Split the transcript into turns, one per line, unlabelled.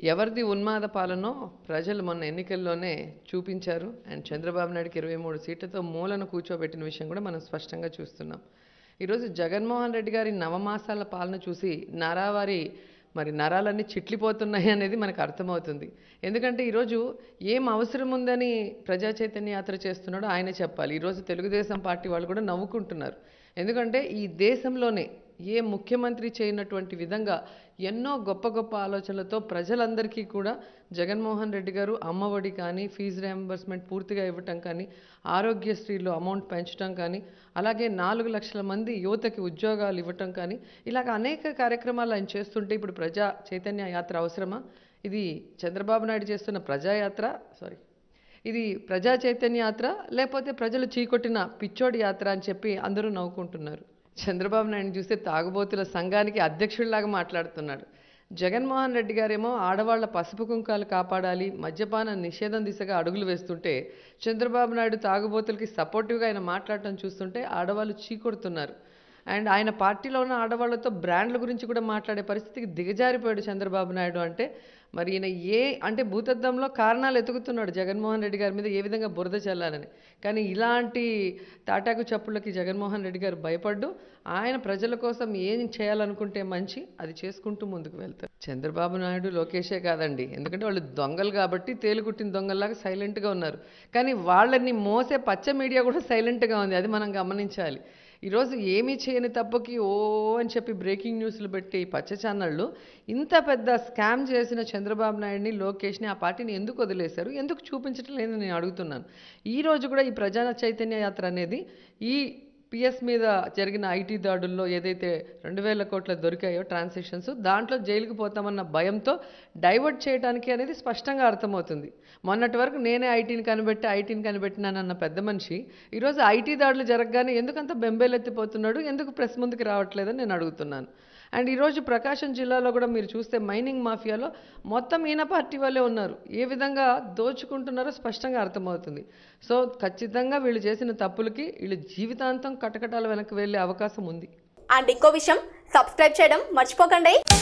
ఎవరిది ఉన్మాద పాలనో ప్రజలు మొన్న ఎన్నికల్లోనే చూపించారు అండ్ చంద్రబాబు నాయుడుకి ఇరవై మూడు సీట్లతో మూలను కూర్చోబెట్టిన విషయం కూడా మనం స్పష్టంగా చూస్తున్నాం ఈరోజు జగన్మోహన్ రెడ్డి గారి నవమాసాల పాలన చూసి నారావారి మరి నరాలన్నీ చిట్లిపోతున్నాయి అనేది మనకు అర్థమవుతుంది ఎందుకంటే ఈరోజు ఏం అవసరం ఉందని ప్రజా చైతన్య యాత్ర చేస్తున్నాడో ఆయన చెప్పాలి ఈరోజు తెలుగుదేశం పార్టీ వాళ్ళు కూడా నవ్వుకుంటున్నారు ఎందుకంటే ఈ దేశంలోనే ఏ ముఖ్యమంత్రి చేయనటువంటి విధంగా ఎన్నో గొప్ప గొప్ప ఆలోచనలతో ప్రజలందరికీ కూడా జగన్మోహన్ రెడ్డి గారు అమ్మఒడి కానీ ఫీజు రియంబర్స్మెంట్ పూర్తిగా ఇవ్వటం కానీ ఆరోగ్యశ్రీలో అమౌంట్ పెంచడం కానీ అలాగే నాలుగు లక్షల మంది యువతకి ఉద్యోగాలు ఇవ్వటం కానీ ఇలాగ అనేక కార్యక్రమాలు ఆయన చేస్తుంటే ఇప్పుడు ప్రజా చైతన్య యాత్ర అవసరమా ఇది చంద్రబాబు నాయుడు చేస్తున్న ప్రజాయాత్ర సారీ ఇది ప్రజా చైతన్య యాత్ర లేకపోతే ప్రజలు చీకొట్టిన పిచ్చోడి యాత్ర అని చెప్పి అందరూ నవ్వుకుంటున్నారు చంద్రబాబు నాయుడు చూస్తే తాగుబోతుల సంఘానికి అధ్యక్షుడిలాగా మాట్లాడుతున్నాడు జగన్మోహన్ రెడ్డి గారేమో ఆడవాళ్ల పసుపు కుంకాలు కాపాడాలి మద్యపాన నిషేధం దిశగా అడుగులు వేస్తుంటే చంద్రబాబు నాయుడు తాగుబోతులకి సపోర్టివ్గా ఆయన మాట్లాడటం చూస్తుంటే ఆడవాళ్ళు చీకొడుతున్నారు అండ్ ఆయన పార్టీలో ఉన్న ఆడవాళ్లతో బ్రాండ్ల గురించి కూడా మాట్లాడే పరిస్థితికి దిగజారిపోయాడు చంద్రబాబు నాయుడు అంటే మరి ఈయన ఏ అంటే భూతద్దంలో కారణాలు ఎతుకుతున్నాడు జగన్మోహన్ రెడ్డి గారి మీద ఏ విధంగా బురద చల్లాలని కానీ ఇలాంటి తాటాకు చప్పుళ్ళకి జగన్మోహన్ రెడ్డి గారు భయపడ్డు ఆయన ప్రజల కోసం ఏం చేయాలనుకుంటే మంచి అది చేసుకుంటూ ముందుకు వెళ్తారు చంద్రబాబు నాయుడు లోకేషే కాదండి ఎందుకంటే వాళ్ళు దొంగలు కాబట్టి తేలుకుట్టిన దొంగల్లాగా సైలెంట్గా ఉన్నారు కానీ వాళ్ళని మోసే పచ్చ మీడియా కూడా సైలెంట్గా ఉంది అది మనం గమనించాలి ఈరోజు ఏమీ చేయని తప్పుకి ఓ అని చెప్పి బ్రేకింగ్ న్యూస్లు పెట్టి ఈ పచ్చ ఛానళ్ళు ఇంత పెద్ద స్కామ్ చేసిన చంద్రబాబు నాయుడిని లోకేష్ని ఆ పార్టీని ఎందుకు వదిలేశారు ఎందుకు చూపించడం లేదని నేను అడుగుతున్నాను ఈ రోజు కూడా ఈ ప్రజా చైతన్య యాత్ర అనేది ఈ పిఎస్ మీద జరిగిన ఐటీ దాడుల్లో ఏదైతే రెండు వేల కోట్ల దొరికాయో ట్రాన్సాక్షన్స్ దాంట్లో జైలుకు పోతామన్న భయంతో డైవర్ట్ చేయడానికి అనేది స్పష్టంగా అర్థమవుతుంది మొన్నటి వరకు నేనే ఐటీని కనిపెట్టి ఐటీని కనిపెట్టినానన్న పెద్ద మనిషి ఈరోజు ఐటీ దాడులు జరగగానే ఎందుకంత బెంబేలెత్తిపోతున్నాడు ఎందుకు ప్రెస్ ముందుకు రావట్లేదని నేను అడుగుతున్నాను అండ్ ఈరోజు ప్రకాశం జిల్లాలో కూడా మీరు చూస్తే మైనింగ్ మాఫియాలో మొత్తం ఈయన పార్టీ వాళ్ళే ఉన్నారు ఏ విధంగా దోచుకుంటున్నారో స్పష్టంగా అర్థమవుతుంది సో ఖచ్చితంగా వీళ్ళు చేసిన తప్పులకి వీళ్ళు జీవితాంతం కటకటాల వెనక్కి వెళ్ళే అవకాశం ఉంది
అండ్ ఇంకో విషయం సబ్స్క్రైబ్ చేయడం మర్చిపోకండి